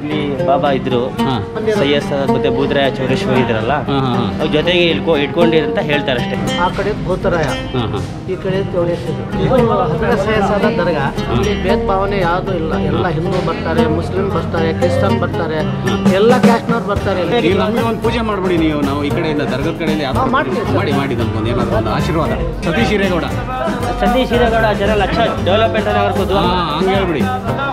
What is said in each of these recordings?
ಇಲ್ಲಿ ಬಾಬಾ ಇದ್ರು ಹಾ. ಸೈಯದ್ ಸಾದ್ ಮತ್ತೆ ಬೂದ್ರಾಯ ಚೌರೇಶ್ವರಿ ಇದ್ರಲ್ಲ ಹಾಂ ಹಾಂ ಹಾಂ ಅವ್ರ ಜೊತೆಗೆ ಇಟ್ಕೊ ಇಟ್ಕೊಂಡಿರಿ ಅಂತ ಹೇಳ್ತಾರೆ ಅಷ್ಟೇ ಆ ಕಡೆ ಭೂತರಾಯ ಹಾಂ ಹಾಂ ಈ ಕಡೆ ಚೌಡೇಶ್ವರಿ ಇದು ಹಜರತ್ ಸೈಯದ್ ದರ್ಗಾ ಇಲ್ಲಿ ಭೇದ ಭಾವನೆ ಯಾವುದೂ ಇಲ್ಲ ಎಲ್ಲ ಹಿಂದೂ ಬರ್ತಾರೆ ಮುಸ್ಲಿಂ ಬರ್ತಾರೆ ಕ್ರಿಶ್ಚಿಯನ್ ಬರ್ತಾರೆ ಎಲ್ಲ ಕ್ಯಾಸ್ಟ್ನವ್ರು ಬರ್ತಾರೆ ಇಲ್ಲಿ. ಈಗ ನಮಗೆ ಒಂದು ಪೂಜೆ ಮಾಡ್ಬಿಡಿ ನೀವು ನಾವು ಈ ಕಡೆಯಿಂದ ದರ್ಗದ ಕಡೆಯಲ್ಲಿ ಯಾವ್ದಾದ್ರು ಹಾ, ಮಾಡ್ತೀವಿ ಸರ್. ಮಾಡಿ ಮಾಡಿ ನಮ್ಗೊಂದು ಏನಾದ್ರು ಒಂದು ಆಶೀರ್ವಾದ ಸತೀಶ್ ಹಿರೇಗೌಡ ಸತೀಶ್ ಹಿರೇಗೌಡ ಜನ ಲಕ್ಷ ಡೆವಲಪ್ಮೆಂಟ್ ಅಂತ ಬರ್ಬೋದು ಹಾಂ ಹಂಗೆ ಹೇಳ್ಬಿಡಿ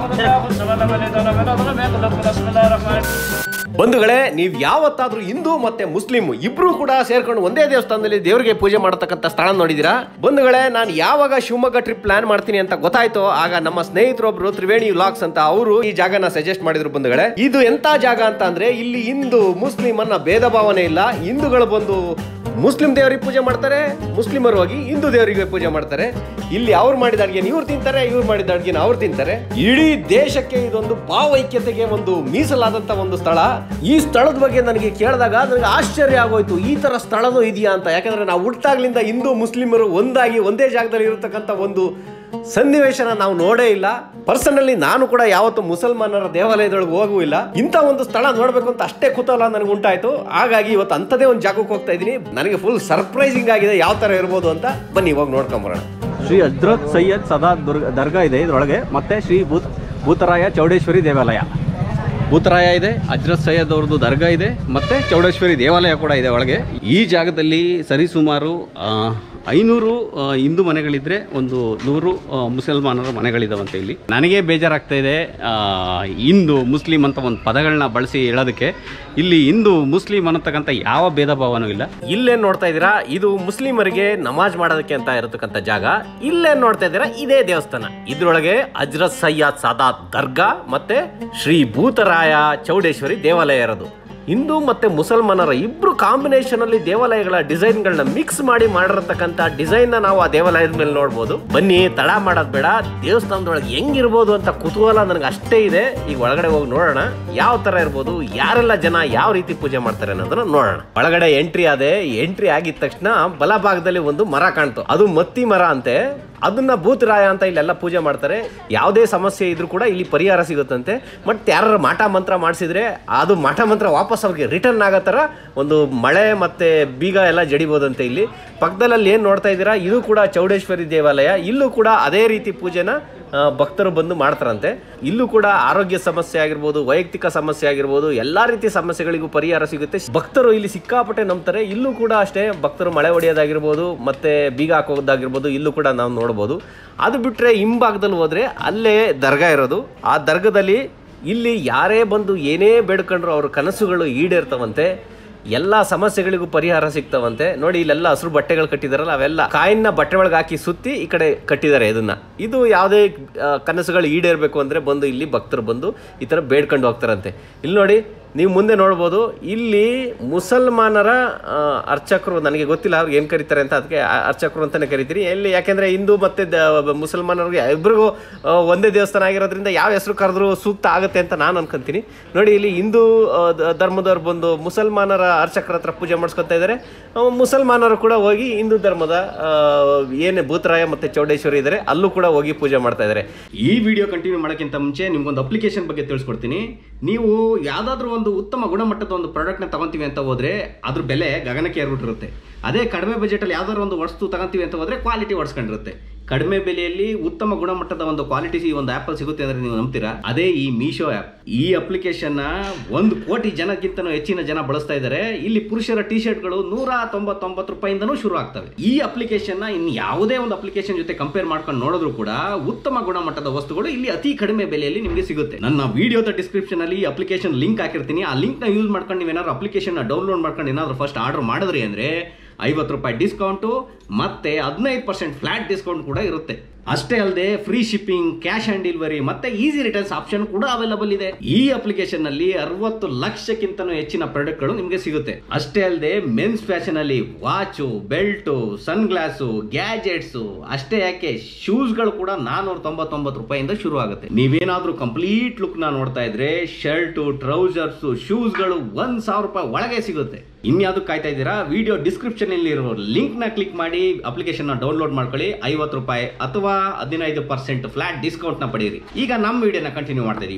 ಬಂಧುಗಳೇ ನೀವು ಯಾವತ್ತಾದ್ರೂ ಹಿಂದೂ ಮತ್ತೆ ಮುಸ್ಲಿಂ ಇಬ್ರು ಕೂಡ ಸೇರ್ಕೊಂಡು ಒಂದೇ ದೇವಸ್ಥಾನದಲ್ಲಿ ದೇವರಿಗೆ ಪೂಜೆ ಮಾಡತಕ್ಕಂಥ ಸ್ಥಳ ನೋಡಿದಿರಾ ಬಂಧುಗಳೇ ನಾನು ಯಾವಾಗ ಶಿವಮೊಗ್ಗ ಟ್ರಿಪ್ ಪ್ಲಾನ್ ಮಾಡ್ತೀನಿ ಅಂತ ಗೊತ್ತಾಯ್ತು ಆಗ ನಮ್ಮ ಸ್ನೇಹಿತರೊಬ್ರು ತ್ರಿವೇಣಿ ವ್ಲಾಗ್ಸ್ ಅಂತ ಅವರು ಈ ಜಾಗನ ಸಜೆಸ್ಟ್ ಮಾಡಿದ್ರು ಬಂಧುಗಳೇ ಇದು ಎಂತ ಜಾಗ ಅಂತ ಅಂದ್ರೆ ಇಲ್ಲಿ ಹಿಂದೂ ಮುಸ್ಲಿಂ ಅನ್ನ ಭೇದ ಭಾವನೆ ಇಲ್ಲ ಹಿಂದೂಗಳು ಬಂದು ಮುಸ್ಲಿಂ ದೇವರಿಗೆ ಪೂಜೆ ಮಾಡ್ತಾರೆ ಮುಸ್ಲಿಮರು ಹೋಗಿ ಹಿಂದೂ ದೇವರಿಗೆ ಪೂಜೆ ಮಾಡ್ತಾರೆ ಇಲ್ಲಿ ಅವ್ರು ಮಾಡಿದ ಅಡ್ಗೆ ಇವ್ರು ತಿಂತಾರೆ ಇವ್ರು ಮಾಡಿದ ಅಡ್ಗೆನ ಅವ್ರು ತಿಂತಾರೆ ಇಡೀ ದೇಶಕ್ಕೆ ಇದೊಂದು ಭಾವೈಕ್ಯತೆಗೆ ಒಂದು ಮೀಸಲಾದಂತ ಒಂದು ಸ್ಥಳ ಈ ಸ್ಥಳದ ಬಗ್ಗೆ ನನಗೆ ಕೇಳಿದಾಗ ನನಗೆ ಆಶ್ಚರ್ಯ ಆಗೋಯ್ತು ಈ ತರ ಸ್ಥಳನೂ ಇದೆಯಾ ಅಂತ ಯಾಕಂದ್ರೆ ನಾವು ಹುಟ್ಟಾಗ್ಲಿಂದ ಹಿಂದೂ ಮುಸ್ಲಿಮರು ಒಂದಾಗಿ ಒಂದೇ ಜಾಗದಲ್ಲಿ ಇರತಕ್ಕಂಥ ಒಂದು ಸನ್ನಿವೇಶನ ನಾವು ನೋಡೇ ಇಲ್ಲ ಪರ್ಸನಲಿ ನಾನು ಕೂಡ ಯಾವತ್ತು ಮುಸಲ್ಮಾನರ ದೇವಾಲಯದೊಳಗೆ ಹೋಗೂ ಇಲ್ಲ ಇಂಥ ಒಂದು ಸ್ಥಳ ನೋಡಬೇಕು ಅಂತ ಅಷ್ಟೇ ಕುತೂಹಲ ನನಗೆ ಉಂಟಾಯ್ತು ಹಾಗಾಗಿ ಇವತ್ತು ಅಂಥದೇ ಒಂದು ಜಾಗಕ್ಕೆ ಹೋಗ್ತಾ ಇದ್ದೀನಿ ನನಗೆ ಫುಲ್ ಸರ್ಪ್ರೈಸಿಂಗ್ ಆಗಿದೆ ಯಾವ ಥರ ಇರ್ಬೋದು ಅಂತ ಬನ್ನಿ ಇವಾಗ ನೋಡ್ಕೊಂಬರೋಣ ಶ್ರೀ ಹಜ್ರತ್ ಸೈಯದ್ ಸದಾ ದುರ್ಗ ದರ್ಗಾ ಇದೆ ಇದರೊಳಗೆ ಮತ್ತೆ ಶ್ರೀ ಭೂತ್ ಭೂತರಾಯ ಚೌಡೇಶ್ವರಿ ದೇವಾಲಯ ಭೂತರಾಯ ಇದೆ ಹಜ್ರತ್ ಸೈಯದ್ ಅವ್ರದ್ದು ದರ್ಗಾ ಇದೆ ಮತ್ತೆ ಚೌಡೇಶ್ವರಿ ದೇವಾಲಯ ಕೂಡ ಇದೆ ಒಳಗೆ ಈ ಜಾಗದಲ್ಲಿ ಸರಿಸುಮಾರು ಆ, ಐನೂರು ಆ, ಹಿಂದೂ ಮನೆಗಳಿದ್ರೆ ಒಂದು ನೂರು ಆ, ಮುಸಲ್ಮಾನರ ಮನೆಗಳಿದಾವಂತೆ ಇಲ್ಲಿ ನನಗೆ ಬೇಜಾರಾಗ್ತಾ ಇದೆ ಆ, ಹಿಂದೂ ಮುಸ್ಲಿಂ ಅಂತ ಒಂದು ಪದಗಳನ್ನ ಬಳಸಿ ಹೇಳೋದಕ್ಕೆ ಇಲ್ಲಿ ಹಿಂದೂ ಮುಸ್ಲಿಂ ಅನ್ನತಕ್ಕಂಥ ಯಾವ ಭೇದ ಭಾವನೂ ಇಲ್ಲ ಇಲ್ಲೇನ್ ನೋಡ್ತಾ ಇದ್ದೀರಾ ಇದು ಮುಸ್ಲಿಮರಿಗೆ ನಮಾಜ್ ಮಾಡೋದಕ್ಕೆ ಅಂತ ಇರತಕ್ಕಂಥ ಜಾಗ ಇಲ್ಲೇನ್ ನೋಡ್ತಾ ಇದ್ದೀರಾ ಇದೇ ದೇವಸ್ಥಾನ ಇದ್ರೊಳಗೆ ಹಜ್ರತ್ ಸಯ್ಯದ್ ಸಾದಾತ್ ದರ್ಗಾ ಮತ್ತೆ ಶ್ರೀ ಭೂತರಾಯ ಚೌಡೇಶ್ವರಿ ದೇವಾಲಯ ಇರೋದು ಹಿಂದೂ ಮತ್ತೆ ಮುಸಲ್ಮಾನರ ಇಬ್ರು ಕಾಂಬಿನೇಷನ್ ಅಲ್ಲಿ ದೇವಾಲಯಗಳ ಡಿಸೈನ್ ಗಳನ್ನ ಮಿಕ್ಸ್ ಮಾಡಿ ಮಾಡಿರತಕ್ಕಂತ ಡಿಸೈನ್ ನ ನಾವು ಆ ದೇವಾಲಯದ ಮೇಲೆ ನೋಡ್ಬೋದು ಬನ್ನಿ ತಡ ಮಾಡೋದ್ ಬೇಡ ದೇವಸ್ಥಾನದೊಳಗೆ ಹೆಂಗಿರ್ಬೋದು ಅಂತ ಕುತೂಹಲ ನನಗೆ ಅಷ್ಟೇ ಇದೆ ಈಗ ಒಳಗಡೆ ಹೋಗಿ ನೋಡೋಣ ಯಾವ ತರ ಇರ್ಬೋದು ಯಾರೆಲ್ಲ ಜನ ಯಾವ ರೀತಿ ಪೂಜೆ ಮಾಡ್ತಾರೆ ಅನ್ನೋದನ್ನ ನೋಡೋಣ ಒಳಗಡೆ ಎಂಟ್ರಿ ಆದೆ ಎಂಟ್ರಿ ಆಗಿದ ತಕ್ಷಣ ಬಲಭಾಗದಲ್ಲಿ ಒಂದು ಮರ ಕಾಣ್ತು ಅದು ಮತ್ತಿ ಮರ ಅಂತೆ ಅದನ್ನ ಭೂತರಾಯ ಅಂತ ಇಲ್ಲೆಲ್ಲ ಪೂಜೆ ಮಾಡ್ತಾರೆ ಯಾವುದೇ ಸಮಸ್ಯೆ ಇದ್ರೂ ಕೂಡ ಇಲ್ಲಿ ಪರಿಹಾರ ಸಿಗುತ್ತಂತೆ ಬಟ್ ಯಾರು ಮಾಟ ಮಂತ್ರ ಮಾಡಿಸಿದ್ರೆ ಅದು ಮಾಟ ಮಂತ್ರ ವಾಪಸ್ ಅವ್ರಿಗೆ ರಿಟರ್ನ್ ಆಗೋ ಥರ ಒಂದು ಮಳೆ ಮತ್ತೆ ಬೀಗ ಎಲ್ಲ ಜಡಿಬೋದಂತೆ ಇಲ್ಲಿ ಪಕ್ಕದಲ್ಲಿ ಏನು ನೋಡ್ತಾ ಇದ್ದೀರಾ ಇದು ಕೂಡ ಚೌಡೇಶ್ವರಿ ದೇವಾಲಯ ಇಲ್ಲೂ ಕೂಡ ಅದೇ ರೀತಿ ಪೂಜೆನ ಆ, ಭಕ್ತರು ಬಂದು ಮಾಡ್ತಾರಂತೆ ಇಲ್ಲೂ ಕೂಡ ಆರೋಗ್ಯ ಸಮಸ್ಯೆ ಆಗಿರ್ಬೋದು ವೈಯಕ್ತಿಕ ಸಮಸ್ಯೆ ಆಗಿರ್ಬೋದು ಎಲ್ಲಾ ರೀತಿ ಸಮಸ್ಯೆಗಳಿಗೂ ಪರಿಹಾರ ಸಿಗುತ್ತೆ ಭಕ್ತರು ಇಲ್ಲಿ ಸಿಕ್ಕಾಪಟ್ಟೆ ನಂಬ್ತಾರೆ ಇಲ್ಲೂ ಕೂಡ ಅಷ್ಟೇ ಭಕ್ತರು ಮಳೆ ಹೊಡೆಯೋದಾಗಿರ್ಬೋದು ಮತ್ತೆ ಬೀಗ ಹಾಕೋದಾಗಿರ್ಬೋದು ಇಲ್ಲೂ ಕೂಡ ನಾವು ನೋಡ್ಬೋದು ಅದು ಬಿಟ್ರೆ ಹಿಂಭಾಗದಲ್ಲಿ ಹೋದ್ರೆ ಅಲ್ಲೇ ದರ್ಗಾ ಇರೋದು ಆ ದರ್ಗದಲ್ಲಿ ಇಲ್ಲಿ ಯಾರೇ ಬಂದು ಏನೇ ಬೇಡ್ಕೊಂಡ್ರು ಅವ್ರ ಕನಸುಗಳು ಈಡೇರ್ತವಂತೆ ಎಲ್ಲ ಸಮಸ್ಯೆಗಳಿಗೂ ಪರಿಹಾರ ಸಿಗ್ತಾವಂತೆ ನೋಡಿ ಇಲ್ಲೆಲ್ಲ ಹಸಿರು ಬಟ್ಟೆಗಳು ಕಟ್ಟಿದಾರಲ್ಲ ಅವೆಲ್ಲ ಕಾಯಿನ ಬಟ್ಟೆ ಒಳಗೆ ಹಾಕಿ ಸುತ್ತಿ ಈ ಕಡೆ ಕಟ್ಟಿದ್ದಾರೆ ಇದನ್ನ ಇದು ಯಾವುದೇ ಆ, ಕನಸುಗಳು ಈಡೇರಬೇಕು ಅಂದ್ರೆ ಬಂದು ಇಲ್ಲಿ ಭಕ್ತರು ಬಂದು ಈ ಥರ ಬೇಡ್ಕೊಂಡು ಹೋಗ್ತಾರಂತೆ ಇಲ್ಲಿ ನೋಡಿ ನೀವು ಮುಂದೆ ನೋಡ್ಬೋದು ಇಲ್ಲಿ ಮುಸಲ್ಮಾನರ ಆ, ಅರ್ಚಕರು ನನಗೆ ಗೊತ್ತಿಲ್ಲ ಅವ್ರಿಗೆ ಏನು ಕರೀತಾರೆ ಅಂತ ಅದಕ್ಕೆ ಆ- ಅರ್ಚಕರು ಅಂತಾನೆ ಕರಿತೀರಿ ಎಲ್ಲಿ ಯಾಕೆಂದ್ರೆ ಹಿಂದೂ ಮತ್ತೆ ದ- ಮುಸಲ್ಮಾನರಿಗೆ ಇಬ್ಬರಿಗೂ ಆ, ಒಂದೇ ದೇವಸ್ಥಾನ ಆಗಿರೋದ್ರಿಂದ ಯಾವ ಹೆಸರು ಕರೆದ್ರು ಸೂಕ್ತ ಆಗುತ್ತೆ ಅಂತ ನಾನು ಅನ್ಕೊಂತೀನಿ ನೋಡಿ ಇಲ್ಲಿ ಹಿಂದೂ ಆ, ದ- ಧರ್ಮದವ್ರು ಬಂದು ಮುಸಲ್ಮಾನರ ಅರ್ಚಕರ ಹತ್ರ ಪೂಜೆ ಮಾಡಿಸ್ಕೊತಾ ಇದ್ದಾರೆ ಆ, ಮುಸಲ್ಮಾನರು ಕೂಡ ಹೋಗಿ ಹಿಂದೂ ಧರ್ಮದ ಆ, ಏನೇ ಭೂತರಾಯ ಮತ್ತೆ ಚೌಡೇಶ್ವರಿ ಇದ್ದಾರೆ ಅಲ್ಲೂ ಕೂಡ ಹೋಗಿ ಪೂಜೆ ಮಾಡ್ತಾ ಇದ್ದಾರೆ ಈ ವಿಡಿಯೋ ಕಂಟಿನ್ಯೂ ಮಾಡೋಕ್ಕಿಂತ ಮುಂಚೆ ನಿಮ್ಗೊಂದು ಅಪ್ಲಿಕೇಶನ್ ಬಗ್ಗೆ ತಿಳಿಸ್ಕೊಡ್ತೀನಿ ನೀವು ಯಾವ್ದಾದ್ರು ಒಂದು ಉತ್ತಮ ಗುಣಮಟ್ಟದ ಒಂದು ಪ್ರಾಡಕ್ಟ್ನ ತಗೊಂತೀವಿ ಅಂತ ಹೋದ್ರೆ ಅದ್ರ ಬೆಲೆ ಗಗನಕ್ಕೆ ಏರ್ಬಿಟ್ಟಿರುತ್ತೆ ಅದೇ ಕಡಿಮೆ ಬಜೆಟಲ್ಲಿ ಯಾವ್ದಾದ್ರು ಒಂದು ವಸ್ತು ತಗೊಂತೀವಿ ಅಂತ ಹೋದ್ರೆ ಕ್ವಾಲಿಟಿ ಹೊಡ್ಸ್ಕೊಂಡಿರುತ್ತೆ ಕಡಿಮೆ ಬೆಲೆಯಲ್ಲಿ ಉತ್ತಮ ಗುಣಮಟ್ಟದ ಒಂದು ಕ್ವಾಲಿಟಿ ಈ ಒಂದು ಆ್ಯಪಲ್ಲಿ ಸಿಗುತ್ತೆ ಅಂದ್ರೆ ನೀವು ನಂಬ್ತೀರಾ ಅದೇ ಈ ಮೀಶೋ ಆ್ಯಪ್ ಈ ಅಪ್ಲಿಕೇಶನ್ನ ಒಂದು ಕೋಟಿ ಜನಕ್ಕಿಂತನೂ ಹೆಚ್ಚಿನ ಜನ ಬಳಸ್ತಾ ಇದ್ದಾರೆ ಇಲ್ಲಿ ಪುರುಷರ ಟಿ ಶರ್ಟ್ಗಳು ನೂರ ತೊಂಬತ್ತೊಂಬತ್ತು ರೂಪಾಯಿಂದನೂ ಶುರು ಆಗ್ತವೆ ಈ ಅಪ್ಲಿಕೇಶನ್ ಇನ್ನು ಯಾವುದೇ ಒಂದು ಅಪ್ಲಿಕೇಶನ್ ಜೊತೆ ಕಂಪೇರ್ ಮಾಡ್ಕೊಂಡು ನೋಡಿದ್ರು ಕೂಡ ಉತ್ತಮ ಗುಣಮಟ್ಟದ ವಸ್ತುಗಳು ಇಲ್ಲಿ ಅತಿ ಕಡಿಮೆ ಬೆಲೆಯಲ್ಲಿ ನಿಮಗೆ ಸಿಗುತ್ತೆ ನನ್ನ ವಿಡಿಯೋದ ಡಿಸ್ಕ್ರಿಪ್ಷನ್ ಅಲ್ಲಿ ಅಪ್ಲಿಕೇಶನ್ ಲಿಂಕ್ ಹಾಕಿರ್ತೀನಿ ಆ ಲಿಂಕ್ ನ ಯೂಸ್ ಮಾಡ್ಕೊಂಡು ನೀವೇನಾದ್ರು ಅಪ್ಲಿಕೇಶನ್ ಡೌನ್ಲೋಡ್ ಮಾಡ್ಕೊಂಡು ಏನಾದ್ರು ಫಸ್ಟ್ ಆರ್ಡರ್ ಮಾಡಿದ್ರಿ ಅಂದ್ರೆ ಐವತ್ತು ರೂಪಾಯಿ ಡಿಸ್ಕೌಂಟು ಮತ್ತೆ ಹದಿನೈದು ಪರ್ಸೆಂಟ್ ಫ್ಲಾಟ್ ಡಿಸ್ಕೌಂಟ್ ಕೂಡ ಇರುತ್ತೆ ಅಷ್ಟೇ ಅಲ್ಲದೆ free shipping cash on delivery ಮತ್ತೆ ಈಸಿ ರಿಟರ್ನ್ಸ್ ಆಪ್ಷನ್ ಕೂಡ ಅವೈಲಬಲ್ ಇದೆ ಈ ಅಪ್ಲಿಕೇಶನ್ ನಲ್ಲಿ ಅರವತ್ತು ಲಕ್ಷಕ್ಕಿಂತನೂ ಹೆಚ್ಚಿನ ಪ್ರಾಡಕ್ಟ್ ಗಳು ನಿಮಗೆ ಸಿಗುತ್ತೆ ಅಷ್ಟೇ ಅಲ್ಲದೆ ಮೆನ್ಸ್ ಫ್ಯಾಷನ್ ಅಲ್ಲಿ watch belt sun glass gadgets ಅಷ್ಟೇ ಯಾಕೆ ಶೂಸ್ ಗಳು ಕೂಡ ನಾನೂರ ತೊಂಬತ್ತೊಂಬತ್ತು ರೂಪಾಯಿಂದ ಶುರು ಆಗುತ್ತೆ ನೀವೇನಾದ್ರೂ ಕಂಪ್ಲೀಟ್ ಲುಕ್ ನ ನೋಡ್ತಾ ಇದ್ರೆ ಶರ್ಟು ಟ್ರೌಸರ್ಸ್ ಶೂಸ್ ಗಳು ಒಂದ್ ಸಾವಿರ ರೂಪಾಯಿ ಒಳಗೆ ಸಿಗುತ್ತೆ ಇನ್ಯಾವುದು ಕಾಯ್ತಾ ಇದ್ದೀರಾ ವಿಡಿಯೋ ಡಿಸ್ಕ್ರಿಪ್ಷನ್ ಅಲ್ಲಿ ಇರೋ ಲಿಂಕ್ ನ ಕ್ಲಿಕ್ ಮಾಡಿ ಅಪ್ಲಿಕೇಶನ್ ನ ಡೌನ್ಲೋಡ್ ಮಾಡ್ಕೊಳ್ಳಿ ಐವತ್ತು ರೂಪಾಯಿ ಅಥವಾ ಹದಿನೈದು ಪರ್ಸೆಂಟ್ ಫ್ಲಾಟ್ ಡಿಸ್ಕೌಂಟ್ ನ ಪಡೆಯಿರಿ ಈಗ ನಮ್ಮ ವಿಡಿಯೋನ ಕಂಟಿನ್ಯೂ ಮಾಡ್ತಾ ಇದೀವಿ ಬನ್ನಿ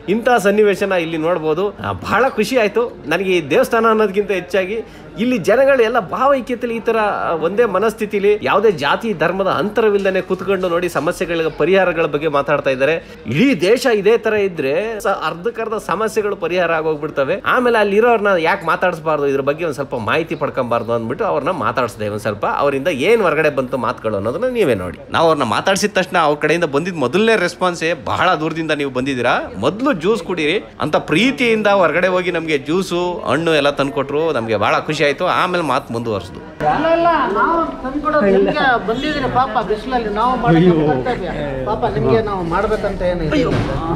ಇಂಥ ಸನ್ನಿವೇಶನ ಇಲ್ಲಿ ನೋಡ್ಬೋದು ಆ, ಬಹಳ ಖುಷಿ ಆಯ್ತು ನನಗೆ ಈ ದೇವಸ್ಥಾನ ಅನ್ನೋದಕ್ಕಿಂತ ಹೆಚ್ಚಾಗಿ ಇಲ್ಲಿ ಜನಗಳು ಎಲ್ಲ ಭಾವೈಕ್ಯತೆಯಲ್ಲಿ ಈ ತರ ಆ, ಒಂದೇ ಮನಸ್ಥಿತಿಲಿ ಯಾವುದೇ ಜಾತಿ ಧರ್ಮದ ಅಂತರವಿಲ್ಲದೆ ಕುತ್ಕೊಂಡು ನೋಡಿ ಸಮಸ್ಯೆಗಳ ಪರಿಹಾರಗಳ ಬಗ್ಗೆ ಮಾತಾಡ್ತಾ ಇದ್ದಾರೆ ಇಡೀ ದೇಶ ಇದೇ ತರ ಇದ್ರೆ ಸ- ಅರ್ಧಕ್ಕರ್ಧ ಸಮಸ್ಯೆಗಳು ಪರಿಹಾರ ಆಗೋಗ್ಬಿಡ್ತವೆ ಆಮೇಲೆ ಅಲ್ಲಿರೋರ್ನ ಯಾಕೆ ಮಾತಾಡಿಸಬಾರ್ದು ಇದ್ರ ಬಗ್ಗೆ ಒಂದ್ ಸ್ವಲ್ಪ ಮಾಹಿತಿ ಪಡ್ಕೊಂಬಾರ್ದು ಅಂದ್ಬಿಟ್ಟು ಅವ್ರನ್ನ ಮಾತಾಡಿಸಿದೆ ಒಂದ್ ಸ್ವಲ್ಪ ಅವರಿಂದ ಏನ್ ಹೊರಗಡೆ ಬಂತು ಮಾತುಗಳು ಅನ್ನೋದನ್ನ ನೀವೇ ನೋಡಿ ನಾವು ಅವ್ರನ್ನ ಮಾತಾಡಿಸಿದ ತಕ್ಷಣ ಅವ್ರ ಕಡೆಯಿಂದ ಬಂದಿದ್ ಮೊದಲನೇ ರೆಸ್ಪಾನ್ಸೇ ಬಹಳ ದೂರದಿಂದ ನೀವು ಬಂದಿದ್ದೀರಾ ಮೊದಲು ಜ್ಯೂಸ್ ಕುಡೀರಿ ಅಂತ ಪ್ರೀತಿಯಿಂದ ಹೊರಗಡೆ ಹೋಗಿ ನಮಗೆ ಜ್ಯೂಸು ಹಣ್ಣು ಎಲ್ಲ ತಂದ್ಕೊಟ್ರು ನಮಗೆ ಬಹಳ ಖುಷಿ ಆಯ್ತು ಆಮೇಲೆ ಮಾತು ಮುಂದುವರ್ಸ್ದು ಇಲ್ಲ ಇಲ್ಲ ನಾವು ತಂದ್ಕೊಡೋದು ನಿಮ್ಗೆ ಬಂದಿದ್ದೀರಿ ಪಾಪ ಬಿಸಿಲಲ್ಲಿ ನಾವು ಮಾಡೋದು ಕರ್ತವ್ಯ. ಪಾಪ ನಿಮ್ಗೆ ನಾವು ಮಾಡ್ಬೇಕಂತ ಏನು ಇಲ್ಲ.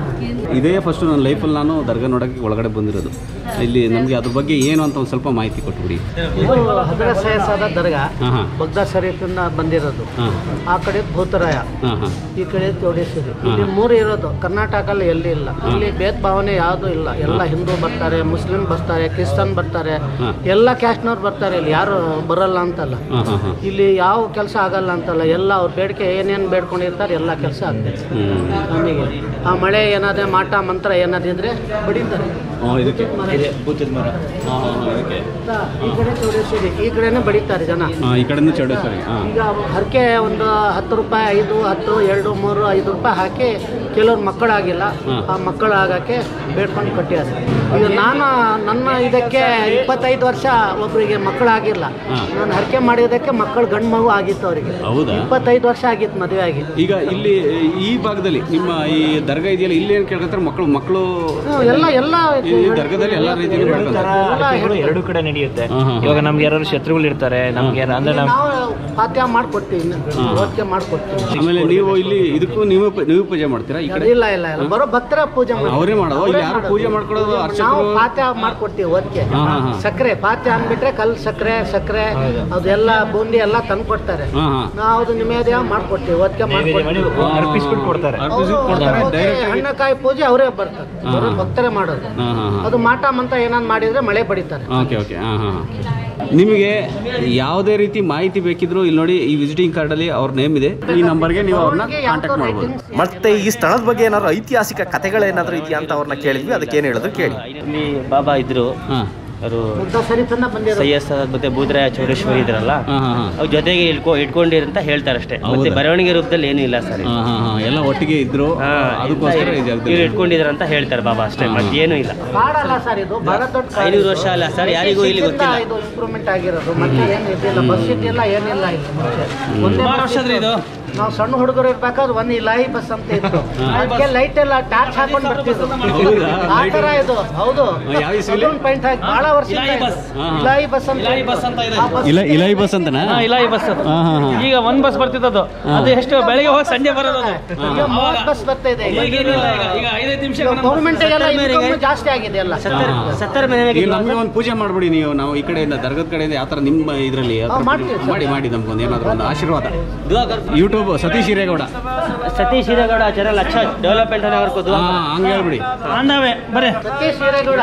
ಇದೇ ಫಸ್ಟ್ ನನ್ನ ಲೈಫಲ್ಲಿ ನಾನು ದರ್ಗಾ ನೋಡೋಕ್ಕೆ ಒಳಗಡೆ ಬಂದಿರೋದು ಇಲ್ಲಿ ನಮಗೆ ಅದ್ರ ಬಗ್ಗೆ ಏನು ಅಂತ ಒಂದು ಸ್ವಲ್ಪ ಮಾಹಿತಿ ಕೊಟ್ಬಿಡಿ ಇದು ಹಜರತ್ ಸೈಯದ್ ದರ್ಗಾ ಹಾಂ ಹಾಂ ಬಗ್ದಾ ಶರೀಫಿಂದ ಬಂದಿರೋದು ಹಾಂ ಆ ಕಡೆ ಭೂತರಾಯ ಹಾಂ ಹಾಂ ಈ ಕಡೆ ಚೌಡೇಶ್ವರಿ ಇಲ್ಲಿ ಮೂರು ಇರೋದು ಕರ್ನಾಟಕಲ್ಲಿ ಎಲ್ಲಿ ಇಲ್ಲ ಇಲ್ಲಿ ಭೇದ ಭಾವನೆ ಯಾವುದು ಇಲ್ಲ ಎಲ್ಲ ಹಿಂದೂ ಬರ್ತಾರೆ ಮುಸ್ಲಿಂ ಬರ್ತಾರೆ ಕ್ರಿಶ್ಚನ್ ಬರ್ತಾರೆ ಹಾ. ಎಲ್ಲ ಕ್ಯಾಸ್ಟ್ನವ್ರು ಬರ್ತಾರೆ ಇಲ್ಲಿ ಯಾರು ಬರಲ್ಲ ಅಂತಲ್ಲ ಹಾಂ ಹಾಂ ಹಾಂ ಇಲ್ಲಿ ಯಾವ ಕೆಲಸ ಆಗಲ್ಲ ಅಂತಲ್ಲ ಎಲ್ಲ ಅವ್ರ ಬೇಡಿಕೆ ಏನೇನು ಬೇಡ್ಕೊಂಡಿರ್ತಾರೆ ಎಲ್ಲ ಕೆಲಸ ಆಗ್ತದೆ ಹ್ಞೂ ನಮಗೆ ಆ ಮಳೆ ಏನಾದ್ರೆ ಮಾಟ ಮಂತ್ರ ಏನಾದಿದ್ರೆ ಬಡಿತಾರೆ ಹಾಂ ಇದಕ್ಕೆ ಭೂತದ ಮರ ಹಾಂ ಹಾಂ ಹಾಂ ಇದಕ್ಕೆ ಈ ಕಡೆ ಚೌಡೇಶ್ವರಿ ಈ ಕಡೆನೇ ಬಡಿತಾರೆ ಜನ ಹಾಂ ಈ ಕಡೆಯಿಂದ ಚೌಡೇಶ್ವರಿ ಹಾಂ ಈಗ ಹರಕೆ ಒಂದು ಹತ್ತು ರೂಪಾಯಿ ಐದು ಹತ್ತು ಎರಡು ಮೂರು ಐದು ರೂಪಾಯಿ ಹಾಕಿ ಕೆಲವ್ರು ಮಕ್ಕಳಾಗಿಲ್ಲ ಹ್ಮ್. ಆ ಮಕ್ಕಳು ಆಗಕ್ಕೆ ಬೇಡ್ಕೊಂಡು ಕಟ್ಟಿದ್ದಾರೆ ಈಗ ನಾನು ನನ್ನ ಇದಕ್ಕೆ ಇಪ್ಪತ್ತೈದು ವರ್ಷ ಒಬ್ಬರಿಗೆ ಮಕ್ಕಳಾಗಿಲ್ಲ ಹ್ಮ್. ನಾನು ಹರಕೆ ಮಾಡಿದ್ದಕ್ಕೆ ಮಕ್ಕಳು ಗಂಡು ಮಗು ಆಗಿತ್ತು ಅವರಿಗೆ ಹೌದಾ ಇಪ್ಪತ್ತೈದು ವರ್ಷ ಆಗಿತ್ತು ಮದುವೆ ಆಗಿ ಈಗ ಇಲ್ಲಿ ಈ ಭಾಗದಲ್ಲಿ ನಿಮ್ಮ ಈ ದರ್ಗಾ ಇದೆಯಲ್ಲ ಇಲ್ಲಿ ಏನು ಕೇಳ್ಕೊತಾರೆ ಮಕ್ಕಳು ಮಕ್ಕಳು ಹ್ಮ್, ಎಲ್ಲ ಎಲ್ಲ ಈ ದರ್ಗಾದಲ್ಲಿ ಎಲ್ಲ ರೀತಿಯಲ್ಲಿ ಕೇಳ್ಕೊತಾರೆ ಪದ್ಧತಿಗಳು ಎರಡು ಕಡೆ ನಡೆಯುತ್ತೆ ಹಾಂ, ಹಾಂ. ಇವಾಗ ನಮ್ಗೆ ಯಾರು ಶತ್ರುಗಳು ಇರ್ತಾರೆ ನಮ್ಗೆ ಯಾರು- ಅಂದ್ರೆ ನಮ್ ನಾವು ಪಾತ್ಯ ಮಾಡ್ಕೊಡ್ತೀವಿ ಓದ್ಕೆ ಮಾಡ್ಕೊಡ್ತೀವಿ ಆಮೇಲೆ ನೀವು ಇಲ್ಲಿ ಇದಕ್ಕೂ ನೀವು ಪ- ನೀವು ಪೂಜೆ ಮಾಡ್ತೀರಾ ಈ ಕಡೆ ಇಲ್ಲ ಇಲ್ಲ ಇಲ್ಲ ಬರೋ ಭಕ್ತರ ಪೂಜೆ ಮಾಡ್ತಾರೆ. ಅವರೇ ಮಾಡೋದು ಇಲ್ಲಿ ಅವರೇ ಯಾರು ಮಾಡೋದು. ಪೂಜೆ ಮಾಡ್ಕೊಳ್ಳೋದು ನಾವು ಅರ್ಚಕರು ಪಾತ್ಯ ಮಾಡ್ಕೊಡ್ತೀವಿ ಓದ್ಕೆ ಹಾಂ ಹಾಂ ಹಾಂ ಸಕ್ಕರೆ ಪಾತ್ಯ ಅಂದ್ಬಿಟ್ರೆ ಕಲ್ ಸಕ್ಕರೆ ಸಕ್ಕರೆ ಅದೆಲ್ಲ ಬೂಂದಿ ಎಲ್ಲ ತಂದು ಕೊಡ್ತಾರೆ ಹಾಂ ಹಾಂ ನಾವು ಅದು ನಿವೇದ್ಯ ಮಾಡ್ಕೊಡ್ತೀವಿ ಓದ್ಕೆ ಮಾಡ್ಕೊಡ್ತೀವಿ ಅರ್ಪಿಸ್ಬಿಟ್ಟು ಕೊಡ್ತಾರೆ ಅರ್ಪಿಸಿ ಕೊಡ್ತಾರೆ ಡೈರೆಕ್ಟ್ ಆಗಿ ಹಣ್ಣಕಾಯಿ ಪೂಜೆ ಅವರೇ ಬರ್ತಾರೆ ಅವರೇ ಭಕ್ತರೇ ಮಾಡೋದು ಹಾಂ ಹಾಂ ಹಾಂ ಅದು ಮಾಟ ಮಂತ ಏನಾದ್ರು ಮಾಡಿದ್ರೆ ಮಳೆ ಬಡಿತಾರೆ ಓಕೆ ಓಕೆ ಹಾಂ ಹಾಂ ನಿಮಗೆ ಯಾವುದೇ ರೀತಿ ಮಾಹಿತಿ ಬೇಕಿದ್ರು ಇಲ್ಲಿ ನೋಡಿ ಈ ವಿಸಿಟಿಂಗ್ ಕಾರ್ಡಲ್ಲಿ ಅವ್ರ ನೇಮ್ ಇದೆ ಈ ನಂಬರ್ಗೆ ನೀವು ಅವ್ರನ್ನ ಅವ್ರಿಗೆ ಕಾಂಟ್ಯಾಕ್ಟ್ ಯಾವ್ದೋ ಮಾಡ್ಬೋದು ratings ಮತ್ತೆ ಈ ಸ್ಥಳದ ಬಗ್ಗೆ ಏನಾದ್ರು ಐತಿಹಾಸಿಕ ಕಥೆಗಳೇನಾದ್ರು ಇದೆಯಾ ಅಂತ ಅವ್ರನ್ನ ಕೇಳಿದ್ವಿ ಅದಕ್ಕೆ ಏನು ಹೇಳಿದ್ರು ಕೇಳಿ ಇಲ್ಲಿ ಬಾಬಾ ಇದ್ರು ಹಾಂ ಅವರು ಮುಗ್ಧ ಸರಿತನ ಬಂದಿರೋ ಸೈಯದ್ ಸಾದ್ ಮತ್ತೆ ಬೂದ್ರಾಯ ಚೌಡೇಶ್ವರಿ ಇದ್ರಲ್ಲ ಹಾಂ ಹಾಂ ಹಾಂ ಅವ್ರ ಜೊತೆಗೆ ಇಟ್ಕೊ ಇಟ್ಕೊಂಡಿರಿ ಅಂತ ಹೇಳ್ತಾರೆ ಅಷ್ಟೇ ಮತ್ತೆ ಹೌದಾ? ಬರವಣಿಗೆ ರೂಪದಲ್ಲಿ ಏನೂ ಇಲ್ಲ ಸರ್ ಹಾಂ ಹಾಂ ಹಾಂ ಎಲ್ಲ ಒಟ್ಟಿಗೆ ಇದ್ರು ಅದಕ್ಕೋಸ್ಕರ ಈ ಇವ್ರು ಜಾಗದಲ್ಲಿ ಇಟ್ಕೊಂಡಿದ್ರ ಅಂತ ಹೇಳ್ತಾರೆ ಬಾಬಾ ಅಷ್ಟೇ ಮತ್ತೆ ಏನೂ ಇಲ್ಲ ಕಾಡಲ್ಲ ಸರ್ ಇದು ಬಹಳ ದೊಡ್ಡ ಕಾಡು. ಐನೂರು ವರ್ಷ ಅಲ್ಲ ಸರ್ ಯಾರಿಗೂ ಇಲ್ಲಿ ಸಿಕ್ಕಿಂದ ಗೊತ್ತಿಲ್ಲ ಇದು ಇಂಪ್ರೂವ್ಮೆಂಟ್ ಆಗಿರೋದು ಮತ್ತೆ ಏನು ಇದಿಲ್ಲ ಬಸ್ ಇದೆಯಲ್ಲ ಏನಿಲ್ಲ ಇಲ್ಲಿ ಮುಂಚೆ ಒಂದೇ ಸುಮಾರು ಬಸ್ ವರ್ಷ ಆದ್ರೂ ಇತ್ತು. ನಾವು ಸಣ್ಣ ಹುಡುಗರು ಇರ್ಬೇಕಾದ್ರೆ ಒಂದು ಇಲಾಯಿ ಬಸ್ ಅಂತ ಇತ್ತು ಅದಕ್ಕೆ ಲೈಟ್ ಎಲ್ಲ ಟಾರ್ಚ್ ಹಾಕೊಂಡು ಬರ್ತಿದ್ರು ಹೌದಾ? ಆ ತರ ಇದು ಹೌದು ಯಾವ ಇಸ್ವಿಲಿ? ಪಾಯಿಂಟ್ ಹಾಕಿ ಬಹಳ ವರ್ಷ ಇಲಾಯಿ ಬಸ್. ಇಲಾಯಿ ಬಸ್ ಅಂತ ಇಲಾಯಿ ಬಸ್ ಅಂತ ಇದೆ. ಆ ಬಸ್ ಇಲ್ಲ ಇಲೈ ಬಸ್ ಅಂತನಾ ಇಲಾಯಿ ಬಸ್ ಹಾಂ ಹಾಂ ಹಾಂ ಈಗ ಒಂದ್ ಬಸ್ ಬರ್ತಿದ್ದದು ಅದು ಎಷ್ಟು ಬೆಳಿಗ್ಗೆ ಹೋಗಿ ಸಂಜೆ ಬರೋದು ಅದು. ಈಗ ಮೂವತ್ತು ಬಸ್ ಬರ್ತಾ ಇದೆ ಈಗ. ಈಗೇನಿಲ್ಲ ಈಗ ಈಗ ಐದೈದು ನಿಮಿಷ ಗೌರ್ಮೆಂಟ್ಗೆಲ್ಲ income ಜಾಸ್ತಿ ಆಗಿದೆ ಎಲ್ಲ ಸತ್ತರ ಮೇಲೆ ಈಗ ನಮಗೆ ಒಂದು ಪೂಜೆ ಮಾಡ್ಬಿಡಿ ನೀವು ನಾವು ಈ ಕಡೆಯಿಂದ ದರ್ಗದ ಕಡೆಯಿಂದ ಯಾವ ಥರ ನಿಮ್ಮ ಇದರಲ್ಲಿ ಹಾ, ಮಾಡ್ತೀವಿ ಸರ್. ಮಾಡಿ ಮಾಡಿ ನಮ್ಗೊಂದು ಏನಾದ್ರು ಒಂದು ಆಶೀರ್ವಾದ ಯೂಟ್ಯೂಬ್ ಸತೀಶ್ ಹಿರೇಗೌಡ ಸತೀಶ್ ಹಿರೇಗೌಡ ಚಾನಲ್ ಅಚ್ಚ ಡೆವಲಪ್ಮೆಂಟ್ ಹಾಂ ಹಂಗೆ ಹೇಳ್ಬಿಡಿ ಅಂದವೆ ಬರೇ ಸತೀಶ್ ಹಿರೇಗೌಡ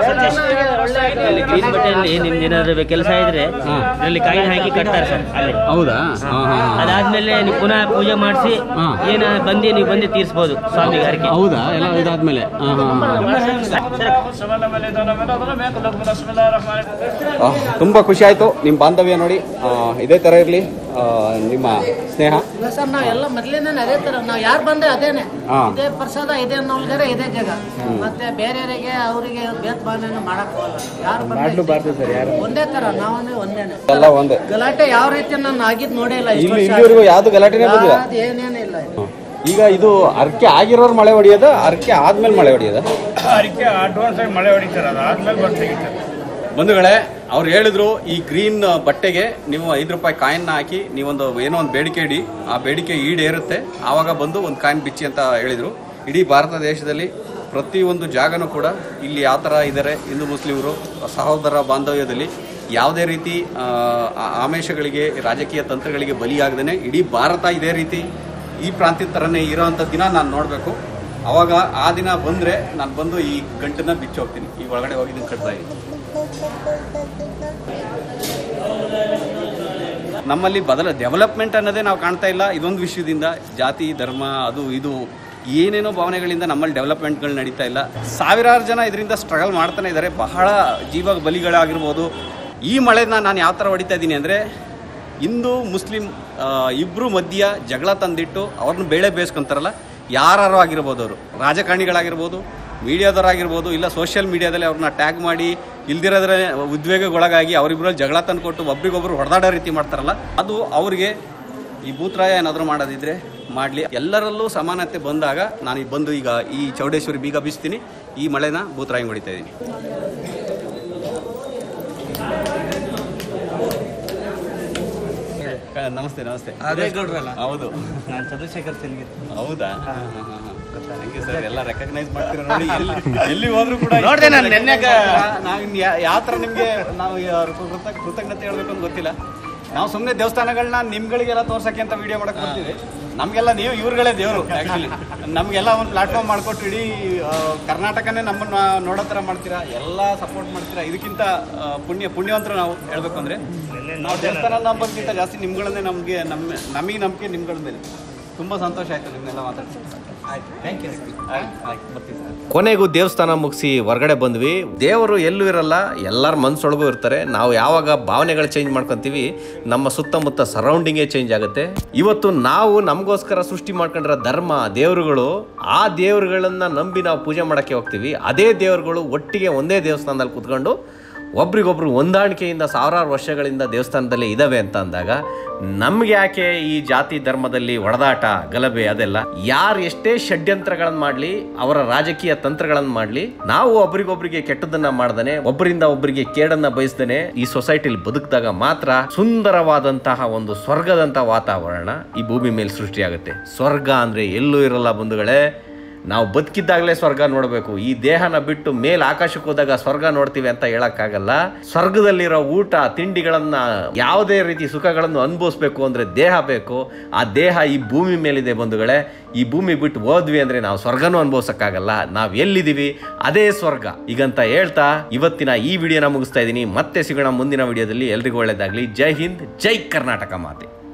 ಒಳ್ಳೆ ಗ್ರೀನ್ ಬಟ್ಟೆಯಲ್ಲಿ ನಿಮ್ದು ಏನಾದ್ರು ಕೆಲಸ ಇದ್ರೆ ಇದರಲ್ಲಿ ಕಾಯಿನ್ ಹಾಕಿ ಕಟ್ತಾರೆ ಸರ್ ಅಲ್ಲಿ ಹೌದಾ ಹಾಂ ಹಾಂ ಅದಾದ್ಮೇಲೆ ನೀವು ಪುನಃ ಪೂಜೆ ಮಾಡಿಸಿ ಹಾ. ಏನ ಬಂದು ನೀವು ಬಂದು ತೀರಿಸ್ಬೋದು ಸ್ವಾಮಿಗೆ ಹರಕೆ ಹೌದಾ ಎಲ್ಲ ಇದಾದ್ಮೇಲೆ ಹಾಂ ಹಾಂ ಹಾಂ ತುಂಬ ಖುಷಿ ಆಯಿತು ನಿಮ್ಮ ಬಾಂಧವ್ಯ ನೋಡಿ ಆ, ಇದೇ ಥರ ಇರಲಿ ನಿಮ್ಮ ಸ್ನೇಹ ಇಲ್ಲ ಸರ್ ನಾವ್ ಎಲ್ಲ ಮೊದ್ಲಿಂದ ಅದೇ ತರ ನಾವ್ ಯಾರು ಬಂದ್ರೆ ಅದೇನೆ ಹಾ. ಇದೇ ಪ್ರಸಾದ ಇದೇ ಅನ್ನೋಲ್ಗರೆ ಇದೇ ಜಾಗ ಮತ್ತೆ ಬೇರೆಯವರಿಗೆ ಅವರಿಗೆ ಭೇದ ಭಾವನೆ ಮಾಡಕ್ ಹೋಗಲ್ಲ ಯಾರು ಬಂದ್ರೆ ಒಂದೇ ತರ ನಾವೇ ಒಂದೇನೆ ಎಲ್ಲ ಒಂದೇ ಗಲಾಟೆ ಯಾವ ರೀತಿ ನಾನು ಆಗಿದ್ ನೋಡೇ ಇಲ್ಲ ಇಷ್ಟು ಇಲ್ಲಿ ವರ್ಷ ಇಲ್ಲಿವರೆಗೂ ಯಾವ್ದು ಗಲಾಟೆನೇ ಆಯ್ತು. ಬಂದಿಲ್ಲ ಯಾವ್ದು ಏನೇನೇ ಇಲ್ಲ ಇದು. ಈಗ ಇದು ಅರ್ಕೆ ಆಗಿರೋರು ಮಳೆ ಹೊಡಿಯೋದ ಅರ್ಕೆ ಆದ್ಮೇಲೆ ಮಳೆ ಹೊಡಿಯೋದ ಅದಕ್ಕೆ ಅಡ್ವಾನ್ಸ್ ಆಗಿ ಮಳೆ ಹೊಡಿತಾರೆ ಅದು ಆದ್ಮೇಲೆ ಬಂದು ತೆಗಿತಾರೆ ಬಂಧುಗಳೇ ಅವ್ರು ಹೇಳಿದ್ರು ಈ ಗ್ರೀನ್ ಬಟ್ಟೆಗೆ ನೀವು ಐದು ರೂಪಾಯಿ ಕಾಯಿನ್ನ ಹಾಕಿ ನೀವೊಂದು ಏನೋ ಒಂದು ಬೇಡಿಕೆ ಇಡಿ ಆ ಬೇಡಿಕೆ ಈಡೇರುತ್ತೆ ಆವಾಗ ಬಂದು ಒಂದು ಕಾಯಿನ್ ಬಿಚ್ಚಿ ಅಂತ ಹೇಳಿದರು ಇಡೀ ಭಾರತ ದೇಶದಲ್ಲಿ ಪ್ರತಿಯೊಂದು ಜಾಗನೂ ಕೂಡ ಇಲ್ಲಿ ಯಾವ ಥರ ಇದ್ದಾರೆ ಹಿಂದೂ ಮುಸ್ಲಿಮರು ಸಹೋದರ ಬಾಂಧವ್ಯದಲ್ಲಿ ಯಾವುದೇ ರೀತಿ ಆ, ಆ- ಆಮಿಷಗಳಿಗೆ ರಾಜಕೀಯ ತಂತ್ರಗಳಿಗೆ ಬಲಿಯಾಗದೇ ಇಡೀ ಭಾರತ ಇದೇ ರೀತಿ ಈ ಪ್ರಾಂತ್ಯದ ಥರನೇ ಇರೋವಂಥ ದಿನ ನಾನು ನೋಡಬೇಕು ಅವಾಗ ಆ ದಿನ ಬಂದರೆ ನಾನು ಬಂದು ಈ ಗಂಟನ್ನ ಬಿಚ್ಚಿ ಹೋಗ್ತೀನಿ ಈ ಒಳಗಡೆ ಹೋಗಿ ಇದನ್ನು ಕಟ್ತಾ ಇದ್ದೀನಿ ನಮ್ಮಲ್ಲಿ ಬದಲ ಡೆವಲಪ್ಮೆಂಟ್ ಅನ್ನೋದೇ ನಾವು ಕಾಣ್ತಾ ಇಲ್ಲ ಇದೊಂದು ವಿಷಯದಿಂದ ಜಾತಿ ಧರ್ಮ ಅದು ಇದು ಏನೇನೋ ಭಾವನೆಗಳಿಂದ ನಮ್ಮಲ್ಲಿ ಡೆವಲಪ್ಮೆಂಟ್ಗಳು ನಡೀತಾ ಇಲ್ಲ ಸಾವಿರಾರು ಜನ ಇದರಿಂದ ಸ್ಟ್ರಗಲ್ ಮಾಡ್ತಾನೆ ಇದ್ದಾರೆ ಬಹಳ ಜೀವ ಬಲಿಗಳಾಗಿರ್ಬೋದು ಈ ಮಳೆನ ನಾನು ಯಾವ ಥರ ಹೊಡಿತಾ ಇದ್ದೀನಿ ಅಂದರೆ ಹಿಂದೂ ಮುಸ್ಲಿಂ ಇಬ್ಬರು ಮಧ್ಯ ಜಗಳ ತಂದಿಟ್ಟು ಅವ್ರನ್ನ ಬೇಳೆ ಬೇಯಿಸ್ಕೊಂತಾರಲ್ಲ ಯಾರು ಆಗಿರ್ಬೋದು ಅವರು ರಾಜಕಾರಣಿಗಳಾಗಿರ್ಬೋದು ಮೀಡಿಯಾದವರಾಗಿರ್ಬೋದು ಇಲ್ಲ ಸೋಷಿಯಲ್ ಮೀಡಿಯಾದಲ್ಲಿ ಅವ್ರನ್ನ ಟ್ಯಾಗ್ ಮಾಡಿ ಇಲ್ದಿರೋದ್ರೆ ಉದ್ವೇಗಕ್ಕೊಳಗಾಗಿ ಅವರಿಬ್ಬರಲ್ಲಿ ಜಗಳ ತಂದುಕೊಟ್ಟು ಒಬ್ರಿಗೊಬ್ರು ಹೊಡೆದಾಡೋ ರೀತಿ ಮಾಡ್ತಾರಲ್ಲ ಅದು ಅವರಿಗೆ ಈ ಭೂತ್ರಾಯ ಏನಾದರೂ ಮಾಡೋದಿದ್ರೆ ಮಾಡಲಿ ಎಲ್ಲರಲ್ಲೂ ಸಮಾನತೆ ಬಂದಾಗ ನಾನು ಈ ಬಂದು ಈಗ ಈ ಚೌಡೇಶ್ವರಿ ಬೀಗ ಬೀಸ್ತೀನಿ ಈ ಮಳೆನ ಭೂತ್ರಾಯ ಹೊಡಿತಾ ಇದ್ದೀನಿ ನಮಸ್ತೆ ನಮಸ್ತೆ ಹೌದು ನಾನು ಚಂದ್ರಶೇಖರ್ ಸಿಲ್ಗಿ ಹೌದಾ ಥ್ಯಾಂಕ್ ಯು ಸರ್ ಎಲ್ಲ ರೆಕಗ್ನೈಸ್ ಮಾಡ್ತೀರ ನೋಡಿ ಎಲ್ಲಿ ಎಲ್ಲಿ ಹೋದ್ರು ಕೂಡ ನೋಡ್ದೆ ನಾನು ನೆನ್ನೆಗ. ನಾವು ಯಾವ ಥರ ನಿಮಗೆ ನಾವು ಯಾರ್ ಕೃತ- ಕೃತಜ್ಞತೆ ಹೇಳ್ಬೇಕು ಅಂತ ಗೊತ್ತಿಲ್ಲ ನಾವು ಸುಮ್ಮನೆ ದೇವಸ್ಥಾನಗಳನ್ನ ನಿಮ್ಗಳಿಗೆಲ್ಲ ತೋರ್ಸಕ್ಕೆ ಅಂತ ವಿಡಿಯೋ ಮಾಡಕ್ ಬರ್ತೀವಿ ನಮಗೆಲ್ಲ ನೀವು ಇವ್ರುಗಳೇ ದೇವರು ಆ್ಯಕ್ಚುಲಿ ನಮಗೆಲ್ಲ ಒಂದು ಪ್ಲಾಟ್ಫಾರ್ಮ್ ಮಾಡಿಕೊಟ್ಟು ಇಡೀ ಆ, ಕರ್ನಾಟಕನೇ ನಮ್ಮನ್ನ ನೋಡೋ ಥರ ಮಾಡ್ತೀರಾ ಎಲ್ಲ ಸಪೋರ್ಟ್ ಮಾಡ್ತೀರಾ ಇದಕ್ಕಿಂತ ಆ, ಪುಣ್ಯ ಪುಣ್ಯವಂತರು ನಾವು ಹೇಳ್ಬೇಕು ಅಂದರೆ ನಾವು ದೇವಸ್ಥಾನ ನಂಬೋದಕ್ಕಿಂತ ಜಾಸ್ತಿ ನಿಮ್ಗಳನ್ನೇ ನಮಗೆ ನಮ್ಮ ನಮಗೆ ನಂಬಿಕೆ ನಿಮ್ಗಳ ಮೇಲೆ ತುಂಬ ಸಂತೋಷ ಆಯಿತು ನಿಮ್ಮನ್ನೆಲ್ಲ ಮಾತಾಡ್ಸಿ ಆಯ್ತು ಥ್ಯಾಂಕ್ ಯು ಆಯ್ತು ಆಯ್ತು ಬರ್ತೀವಿ ಸರ್ ಕೊನೆಗೂ ದೇವಸ್ಥಾನ ಮುಗಿಸಿ ಹೊರಗಡೆ ಬಂದ್ವಿ ದೇವರು ಎಲ್ಲೂ ಇರಲ್ಲ ಎಲ್ಲರ ಮನ್ಸೊಳಗೂ ಇರ್ತಾರೆ ನಾವು ಯಾವಾಗ ಭಾವನೆಗಳು ಚೇಂಜ್ ಮಾಡ್ಕೊಂತೀವಿ ನಮ್ಮ ಸುತ್ತಮುತ್ತ ಸರೌಂಡಿಂಗೇ ಚೇಂಜ್ ಆಗುತ್ತೆ ಇವತ್ತು ನಾವು ನಮಗೋಸ್ಕರ ಸೃಷ್ಟಿ ಮಾಡ್ಕೊಂಡಿರೋ ಧರ್ಮ ದೇವರುಗಳು ಆ ದೇವರುಗಳನ್ನ ನಂಬಿ ನಾವು ಪೂಜೆ ಮಾಡೋಕ್ಕೆ ಹೋಗ್ತೀವಿ ಅದೇ ದೇವರುಗಳು ಒಟ್ಟಿಗೆ ಒಂದೇ ದೇವಸ್ಥಾನದಲ್ಲಿ ಕೂತ್ಕೊಂಡು ಒಬ್ರಿಗೊಬ್ರು ಹೊಂದಾಣಿಕೆಯಿಂದ ಸಾವಿರಾರು ವರ್ಷಗಳಿಂದ ದೇವಸ್ಥಾನದಲ್ಲಿ ಇದಾವೆ ಅಂತ ಅಂದಾಗ ನಮ್ಗೆ ಯಾಕೆ ಈ ಜಾತಿ ಧರ್ಮದಲ್ಲಿ ಒಡೆದಾಟ ಗಲಭೆ ಅದೆಲ್ಲ ಯಾರು ಎಷ್ಟೇ ಷಡ್ಯಂತ್ರಗಳನ್ನು ಮಾಡಲಿ ಅವರ ರಾಜಕೀಯ ತಂತ್ರಗಳನ್ನು ಮಾಡಲಿ ನಾವು ಒಬ್ರಿಗೊಬ್ರಿಗೆ ಕೆಟ್ಟದನ್ನ ಮಾಡ್ದಾನೆ ಒಬ್ಬರಿಂದ ಒಬ್ಬರಿಗೆ ಕೇಡನ್ನ ಬಯಸ್ದಾನೆ ಈ ಸೊಸೈಟಿಲಿ ಬದುಕಿದಾಗ ಮಾತ್ರ ಸುಂದರವಾದಂತಹ ಒಂದು ಸ್ವರ್ಗದಂತಹ ವಾತಾವರಣ ಈ ಭೂಮಿ ಮೇಲೆ ಸೃಷ್ಟಿಯಾಗುತ್ತೆ ಸ್ವರ್ಗ ಅಂದ್ರೆ ಎಲ್ಲೂ ಇರಲ್ಲ ಬಂಧುಗಳೇ ನಾವು ಬದುಕಿದ್ದಾಗಲೇ ಸ್ವರ್ಗ ನೋಡಬೇಕು ಈ ದೇಹನ ಬಿಟ್ಟು ಮೇಲೆ ಆಕಾಶಕ್ಕೆ ಹೋದಾಗ ಸ್ವರ್ಗ ನೋಡ್ತೀವಿ ಅಂತ ಹೇಳಕ್ಕಾಗಲ್ಲ ಸ್ವರ್ಗದಲ್ಲಿರೋ ಊಟ ತಿಂಡಿಗಳನ್ನ ಯಾವುದೇ ರೀತಿ ಸುಖಗಳನ್ನು ಅನುಭವಿಸ್ಬೇಕು ಅಂದ್ರೆ ದೇಹ ಬೇಕು ಆ ದೇಹ ಈ ಭೂಮಿ ಮೇಲಿದೆ ಬಂಧುಗಳೇ ಈ ಭೂಮಿ ಬಿಟ್ಟು ಹೋದ್ವಿ ಅಂದ್ರೆ ನಾವು ಸ್ವರ್ಗನೂ ಅನುಭವಿಸಕ್ಕಾಗಲ್ಲ ನಾವು ಎಲ್ಲಿದ್ದೀವಿ ಅದೇ ಸ್ವರ್ಗ ಈಗಂತ ಹೇಳ್ತಾ ಇವತ್ತಿನ ಈ ವಿಡಿಯೋನ ಮುಗಿಸ್ತಾ ಇದ್ದೀನಿ ಮತ್ತೆ ಸಿಗೋಣ ಮುಂದಿನ ವಿಡಿಯೋದಲ್ಲಿ ಎಲ್ರಿಗೂ ಒಳ್ಳೇದಾಗ್ಲಿ ಜೈ ಹಿಂದ್ ಜೈ ಕರ್ನಾಟಕ ಮಾತೆ